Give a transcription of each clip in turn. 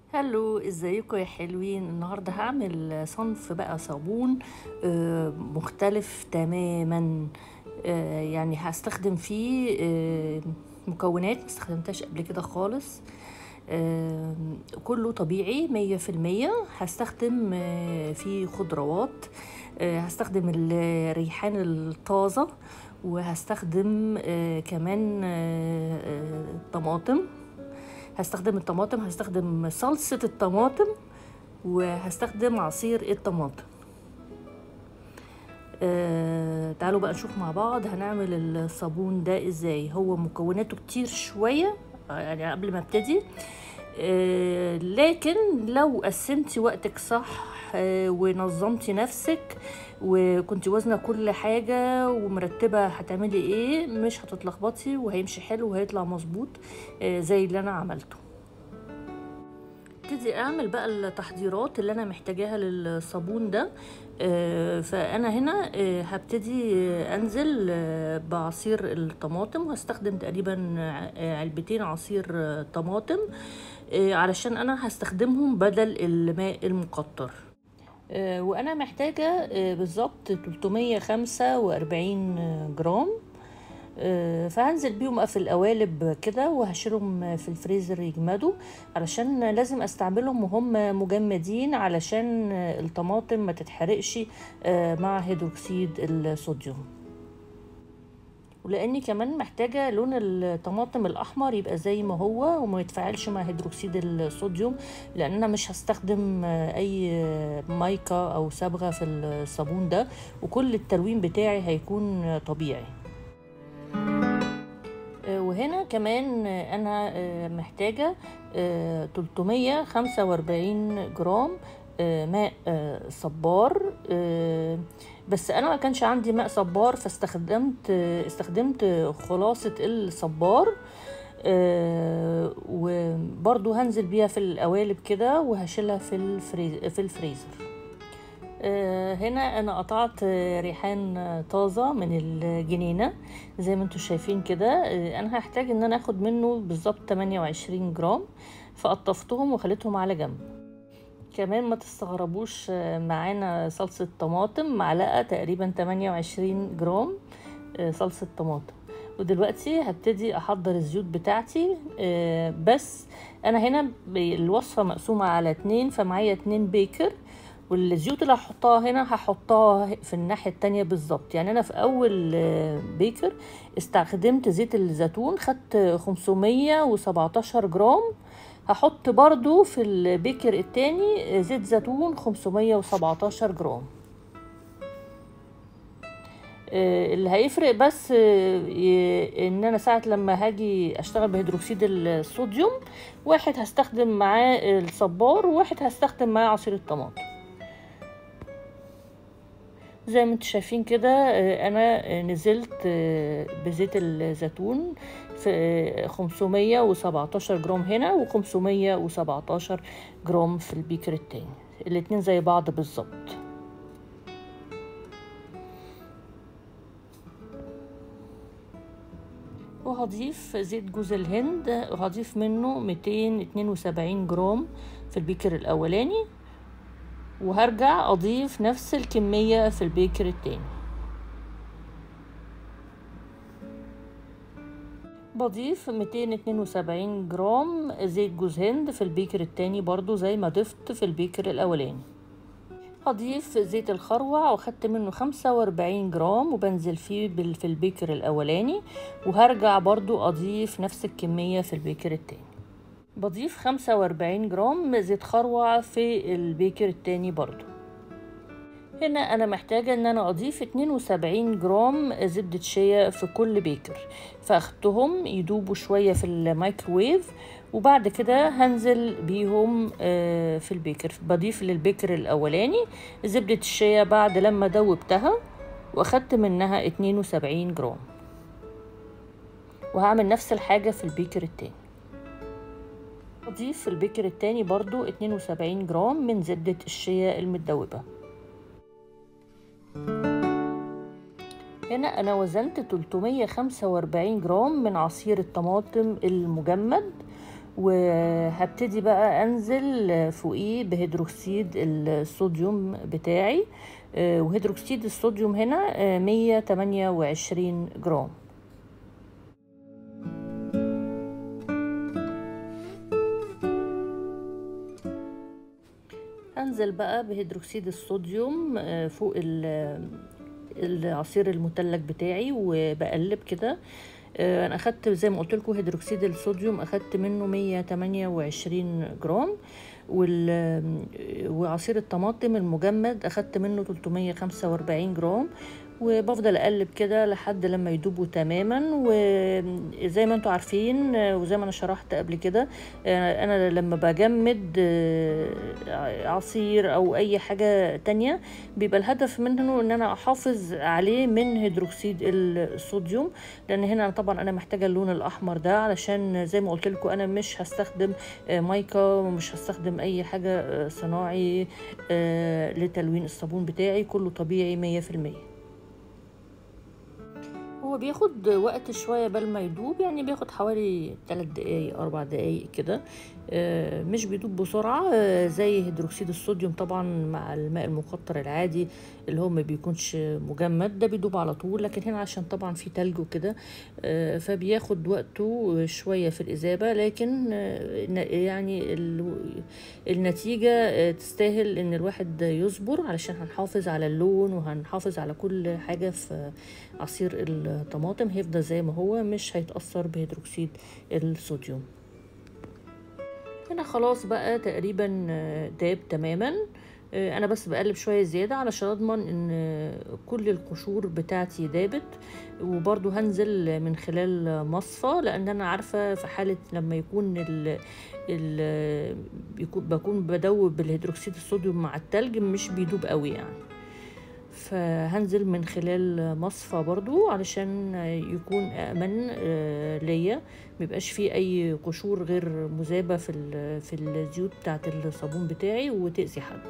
هلو ازيكم يا حلوين النهارده هعمل صنف بقى صابون آه، مختلف تماما آه، يعني هستخدم فيه آه، مكونات ما استخدمتهاش قبل كده خالص آه، كله طبيعي مية في المية هستخدم آه، فيه خضروات آه، هستخدم الريحان الطازة وهستخدم آه، كمان آه، آه، طماطم هستخدم الطماطم هستخدم صلصة الطماطم وهستخدم عصير الطماطم آه تعالوا بقى نشوف مع بعض هنعمل الصابون ده ازاي هو مكوناته كتير شوية آه، يعني قبل ما ابتدي آه لكن لو قسمتي وقتك صح آه ونظمتي نفسك وكنت وازنه كل حاجه ومرتبه هتعملي ايه مش هتتلخبطي وهيمشي حلو وهيطلع مظبوط آه زي اللي انا عملته ابتدي اعمل بقى التحضيرات اللي انا محتاجاها للصابون ده آه، فانا هنا آه، هبتدي آه، انزل آه، بعصير الطماطم وهستخدم تقريبا آه، علبتين عصير آه، طماطم آه، علشان انا هستخدمهم بدل الماء المقطر آه، وانا محتاجة آه، بالظبط 345 جرام آه، فهنزل بيهم بقى في القوالب كده وهشيلهم في الفريزر يجمدوا علشان لازم استعملهم وهم مجمدين علشان الطماطم ما تتحرقش آه، مع هيدروكسيد الصوديوم ولاني كمان محتاجه لون الطماطم الاحمر يبقى زي ما هو وما يتفاعلش مع هيدروكسيد الصوديوم لان انا مش هستخدم آه، اي مايكا او صبغه في الصابون ده وكل التلوين بتاعي هيكون آه، طبيعي آه، وهنا كمان آه، انا آه، محتاجة آه، 345 جرام آه، ماء آه، صبار آه، بس انا ما كانش عندي ماء صبار فاستخدمت آه، استخدمت خلاصة الصبار آه، وبرضو هنزل بيها في القوالب كده وهشيلها في الفريز في الفريزر آه، هنا انا قطعت آه، ريحان آه، طازة من الجنينة زي ما انتم شايفين كده آه، انا هحتاج ان انا اخد منه بالظبط 28 جرام فقطفتهم وخليتهم على جنب كمان ما تستغربوش آه، معانا صلصة طماطم معلقة تقريبا 28 جرام آه، صلصة طماطم ودلوقتي هبتدي احضر الزيوت بتاعتي آه، بس انا هنا ب- الوصفة مقسومة على اتنين فمعايا اتنين بيكر والزيوت اللي هحطها هنا هحطها في الناحية التانية بالظبط يعني أنا في أول آه، بيكر استخدمت زيت الزيتون خدت 517 جرام هحط برضو في البيكر التاني آه، زيت زيتون 517 جرام آه، اللي هيفرق بس آه، ي- ان انا ساعة لما هاجي اشتغل بهيدروكسيد الصوديوم واحد هستخدم معاه الصبار وواحد هستخدم معاه عصير الطماطم زي ما انتم شايفين كده آه، انا آه، نزلت آه، بزيت الزيتون في آه، 517 جرام هنا و517 جرام في البيكر التاني الاتنين زي بعض بالظبط وهضيف زيت جوز الهند وهضيف منه 272 جرام في البيكر الاولاني وهرجع اضيف نفس الكمية في البيكر التاني بضيف 272 جرام زيت جوز هند في البيكر التاني برضو زي ما ضفت في البيكر الاولاني هضيف زيت الخروع واخدت منه 45 جرام وبنزل فيه بال- في البيكر الاولاني وهرجع برضو اضيف نفس الكمية في البيكر التاني بضيف 45 جرام زيت خروع في البيكر التاني برضو هنا انا محتاجة ان انا اضيف 72 جرام زبدة شيا في كل بيكر فاخدتهم يدوبوا شوية في الميكروويف وبعد كده هنزل بيهم آه، في البيكر بضيف للبيكر الاولاني زبدة الشيا بعد لما دوبتها واخدت منها 72 جرام وهعمل نفس الحاجة في البيكر التاني اضيف في البيكر التاني برضو 72 جرام من زبدة الشيا المتدوبة هنا انا وزنت 345 جرام من عصير الطماطم المجمد وهبتدي بقى انزل فوقيه بهيدروكسيد الصوديوم بتاعي آه، وهيدروكسيد الصوديوم هنا آه، 128 جرام هنزل بقى بهيدروكسيد الصوديوم آه، فوق ال- العصير المتلج بتاعي وبقلب كده آه، انا اخدت زي ما قلت لكم هيدروكسيد الصوديوم اخدت منه 128 جرام وال وعصير الطماطم المجمد اخدت منه 345 جرام وبفضل اقلب كده لحد لما يدوبوا تماما وزي ما انتم عارفين آه، وزي ما انا شرحت قبل كده آه، انا لما بجمد آه، عصير او اي حاجة تانية بيبقى الهدف منه ان انا احافظ عليه من هيدروكسيد الصوديوم لان هنا طبعا انا محتاجه اللون الاحمر ده علشان زي ما قلت لكم انا مش هستخدم آه، مايكا ومش هستخدم اي حاجه آه، صناعي آه، لتلوين الصابون بتاعي كله طبيعي مية في المية هو بياخد وقت شوية بال ما يدوب يعني بياخد حوالي تلات دقايق أربع دقايق كده آه، مش بيدوب بسرعة آه، زي هيدروكسيد الصوديوم طبعا مع الماء المقطر العادي اللي هو ما بيكونش مجمد ده بيدوب على طول لكن هنا عشان طبعا في تلج وكده آه، فبياخد وقته شوية في الإذابة لكن آه، ن- يعني ال- النتيجة آه، تستاهل إن الواحد يصبر علشان هنحافظ على اللون وهنحافظ على كل حاجة في عصير الطماطم هيفضل زي ما هو مش هيتأثر بهيدروكسيد الصوديوم هنا خلاص بقى تقريبا آه، داب تماما آه، انا بس بقلب شويه زياده علشان اضمن ان آه، كل القشور بتاعتي دابت وبرضو هنزل من خلال مصفى لان انا عارفه في حاله لما يكون ال ال بيكون بكون بدوب بالهيدروكسيد الصوديوم مع التلج مش بيدوب قوي يعني فهنزل من خلال مصفى برضو علشان يكون أأمن آه، ليا ميبقاش فيه أي قشور غير مذابة في ال- في الزيوت بتاعة الصابون بتاعي وتأذي حد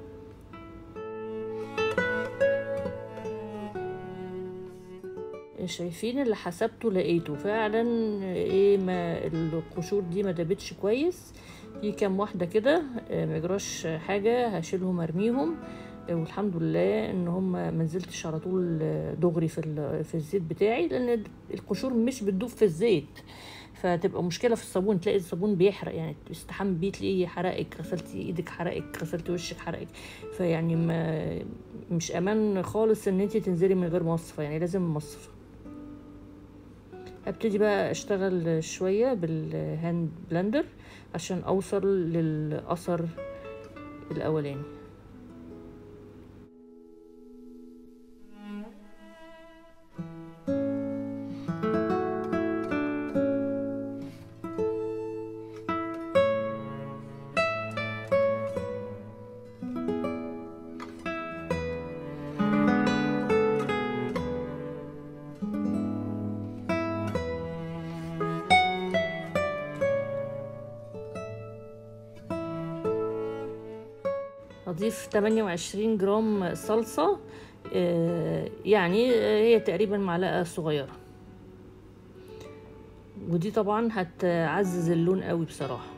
شايفين اللي حسبته لقيته فعلا ايه ما القشور دي ما دابتش كويس في كام واحدة كده آه، ما يجراش حاجة هشيلهم ارميهم آه، والحمد لله ان هم ما نزلتش على طول آه، دغري في ال- في الزيت بتاعي لان القشور مش بتدوب في الزيت فتبقى مشكله في الصابون تلاقي الصابون بيحرق يعني تستحمى بيه تلاقيه حرقك غسلتي ايدك حرقك غسلتي وشك حرقك فيعني ما مش امان خالص ان انت تنزلي من غير مصفى يعني لازم مصفى ابتدي بقى اشتغل شويه بالهاند بلندر عشان اوصل للاثر الاولاني هضيف 28 جرام صلصة آه، يعني آه، هي تقريبا معلقة صغيرة ودي طبعا هتعزز اللون قوي بصراحة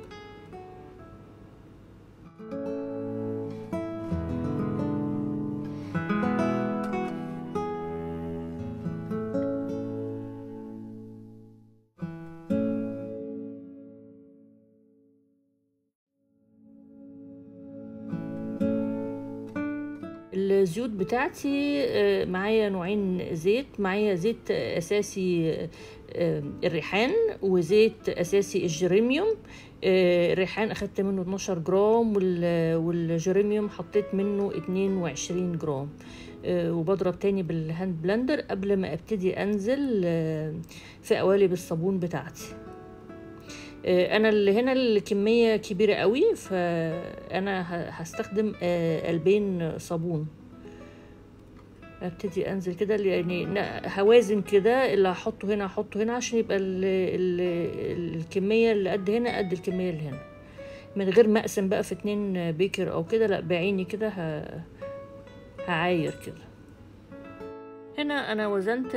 الزيوت بتاعتي آه، معايا نوعين زيت معايا زيت اساسي آه، الريحان وزيت اساسي الجيريميوم آه، الريحان اخدت منه 12 جرام وال- والجيريميوم حطيت منه 22 جرام آه، وبضرب تاني بالهاند بلندر قبل ما ابتدي انزل آه، في قوالب الصابون بتاعتي آه، انا اللي هنا الكميه كبيره قوي فانا ه- هستخدم آه، قلبين صابون ابتدي انزل كده يعني ن- هوازن كده اللي هحطه هنا هحطه هنا عشان يبقى ال ال الكميه اللي قد هنا قد الكميه اللي هنا من غير ما اقسم بقى في اتنين بيكر او كده لا بعيني كده ه- هعاير كده هنا انا وزنت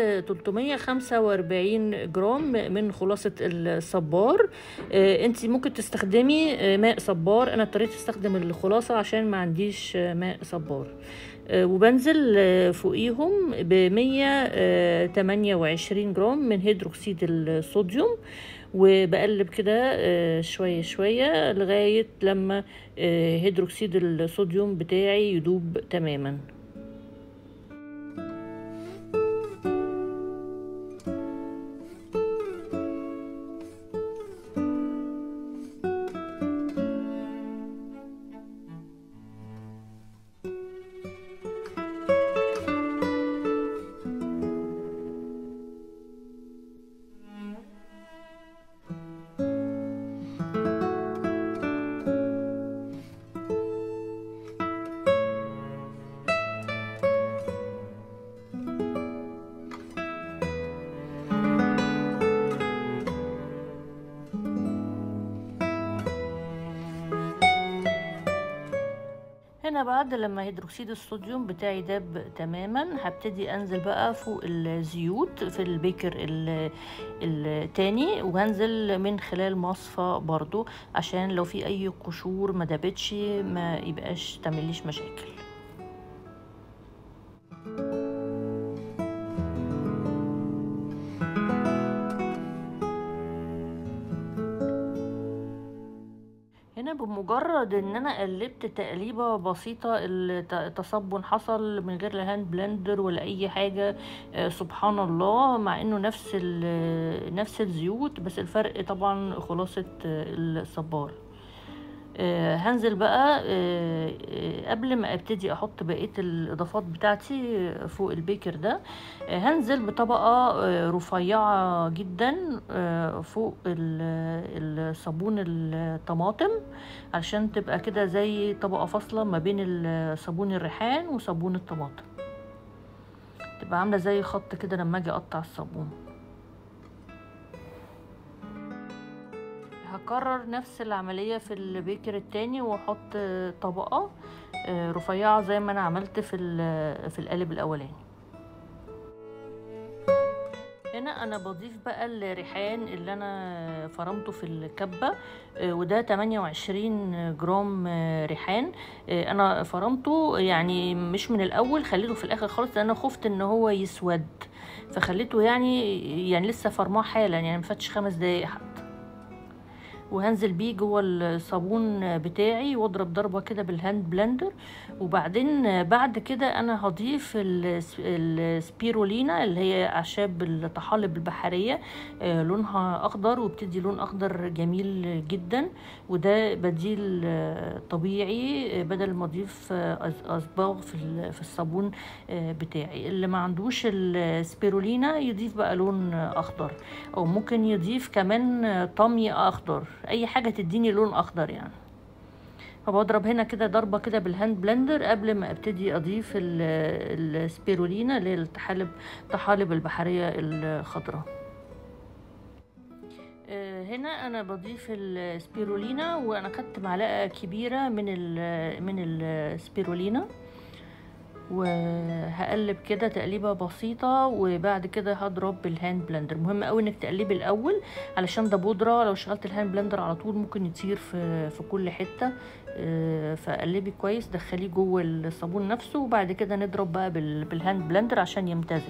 345 جرام من خلاصة الصبار آه، انت ممكن تستخدمي آه، ماء صبار انا اضطريت استخدم الخلاصة عشان ما عنديش آه، ماء صبار آه، وبنزل آه، فوقيهم ب 128 جرام من هيدروكسيد الصوديوم وبقلب كده آه، شوية شوية لغاية لما آه، هيدروكسيد الصوديوم بتاعي يدوب تماما هنا بعد لما هيدروكسيد الصوديوم بتاعي داب تماما هبتدي انزل بقى فوق الزيوت في البيكر ال- التاني وهنزل من خلال مصفى برضو عشان لو في اي قشور ما دابتش ما يبقاش تعمليش مشاكل هنا بمجرد ان انا قلبت تقليبه بسيطه الت- التصبن حصل من غير لا هاند بلندر ولا اي حاجه آه، سبحان الله مع انه نفس ال- نفس الزيوت بس الفرق طبعا خلاصه آه، الصبار آه، هنزل بقى آه، آه، قبل ما ابتدي احط بقيه الاضافات بتاعتي فوق البيكر ده آه، هنزل بطبقه آه، رفيعه جدا آه، فوق ال- الصابون الطماطم علشان تبقى كده زي طبقه فاصله ما بين ال- صابون الريحان وصابون الطماطم تبقى عامله زي خط كده لما اجي اقطع الصابون هكرر نفس العملية في البيكر التاني واحط طبقة آه، رفيعة زي ما انا عملت في ال- في القالب الاولاني هنا انا بضيف بقى الريحان اللي انا فرمته في الكبة آه، وده 28 جرام آه، ريحان آه، انا فرمته يعني مش من الاول خليته في الاخر خالص لان انا خفت ان هو يسود فخليته يعني يعني لسه فرماه حالا يعني مفاتش خمس دقايق حتى وهنزل بيه جوه الصابون بتاعي واضرب ضربه كده بالهاند بلندر وبعدين بعد كده انا هضيف الس- السبيرولينا اللي هي اعشاب الطحالب البحريه آه، لونها اخضر وبتدي لون اخضر جميل جدا وده بديل آه، طبيعي آه، بدل ما اضيف آه، أص- اصباغ في ال- في الصابون آه، بتاعي اللي ما عندوش السبيرولينا يضيف بقى لون آه، اخضر او ممكن يضيف كمان آه، طمي اخضر اي حاجه تديني لون اخضر يعني فبضرب هنا كده ضربه كده بالهاند بلندر قبل ما ابتدي اضيف ال- السبيرولينا اللي هي الطحالب طحالب البحريه الخضراء آه، هنا انا بضيف السبيرولينا وانا خدت معلقه كبيره من ال من السبيرولينا وهقلب كده تقليبه بسيطه وبعد كده هضرب بالهاند بلندر مهم قوي انك تقلبي الاول علشان ده بودره لو شغلت الهاند بلندر على طول ممكن يطير في في كل حته آه، فقلبي كويس دخليه جوه الصابون نفسه وبعد كده نضرب بقى بال- بالهاند بلندر عشان يمتزج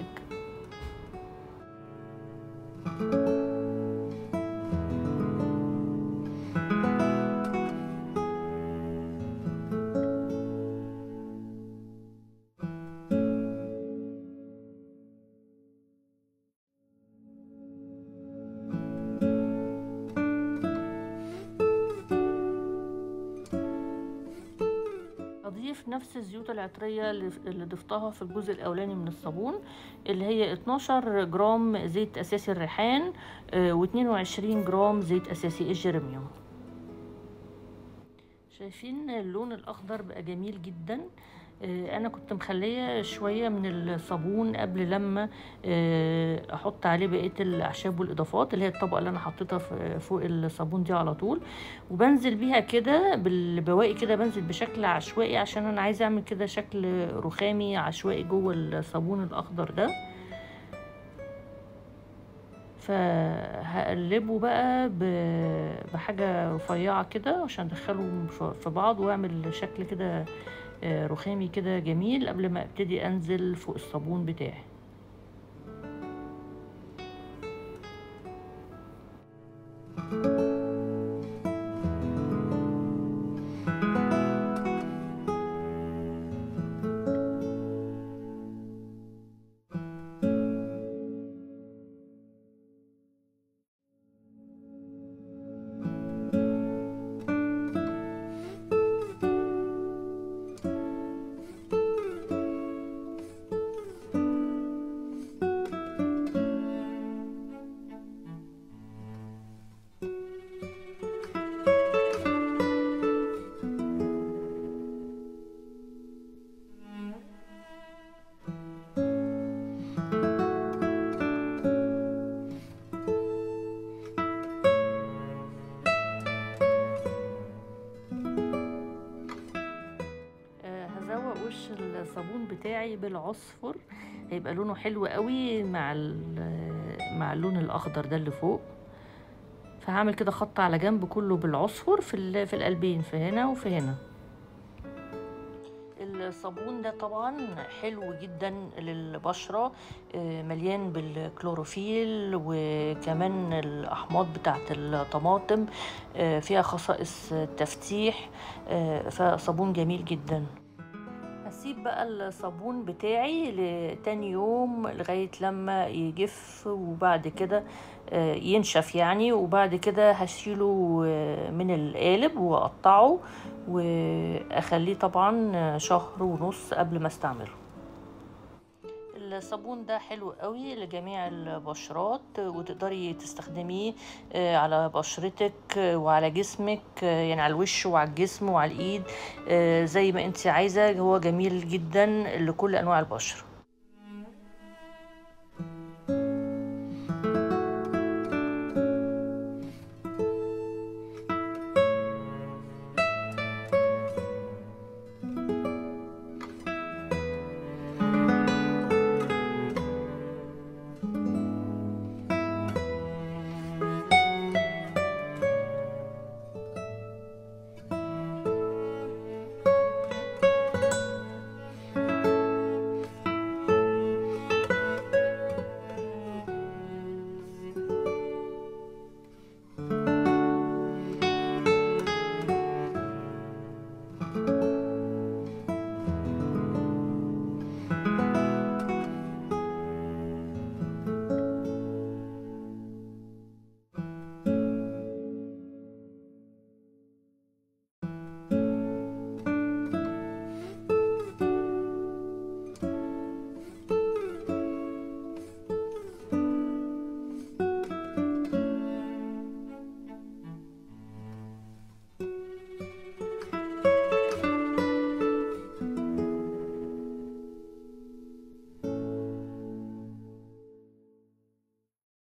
اضيف نفس الزيوت العطريه اللي اللي ضفتها في الجزء الاولاني من الصابون اللي هي 12 جرام زيت اساسي الريحان و22 جرام زيت اساسي الجيرميوم شايفين اللون الاخضر بقى جميل جدا آه، انا كنت مخليه شويه من الصابون قبل لما آه، احط عليه بقيه الاعشاب والاضافات اللي هي الطبقه اللي انا حطيتها ف- فوق الصابون دي على طول وبنزل بيها كده بالبواقي كده بنزل بشكل عشوائي عشان انا عايزه اعمل كده شكل رخامي عشوائي جوه الصابون الاخضر ده فهقلبه بقى ب- بحاجة رفيعة كده عشان ادخلهم ف- في بعض واعمل شكل كده آه، رخامي كده جميل قبل ما ابتدي انزل فوق الصابون بتاعي آه، هزوق وش الصابون بتاعي بالعصفر هيبقى لونه حلو قوي مع ال- مع اللون الاخضر ده اللي فوق فهعمل كده خط على جنب كله بالعصفر في ال- في القلبين في هنا وفي هنا الصابون ده طبعا حلو جدا للبشرة آه، مليان بالكلوروفيل وكمان الأحماض بتاعت الطماطم آه، فيها خصائص تفتيح آه، فصابون جميل جدا هسيب بقى الصابون بتاعي لتاني يوم لغاية لما يجف وبعد كده آه، ينشف يعني وبعد كده هشيله آه، من القالب واقطعه واخليه طبعا شهر ونص قبل ما استعمله الصابون ده حلو قوي لجميع البشرات وتقدري تستخدميه آه، على بشرتك آه، وعلى جسمك آه، يعني على الوش وعلى الجسم وعلى الايد آه، زي ما انت عايزة هو جميل جدا لكل انواع البشرة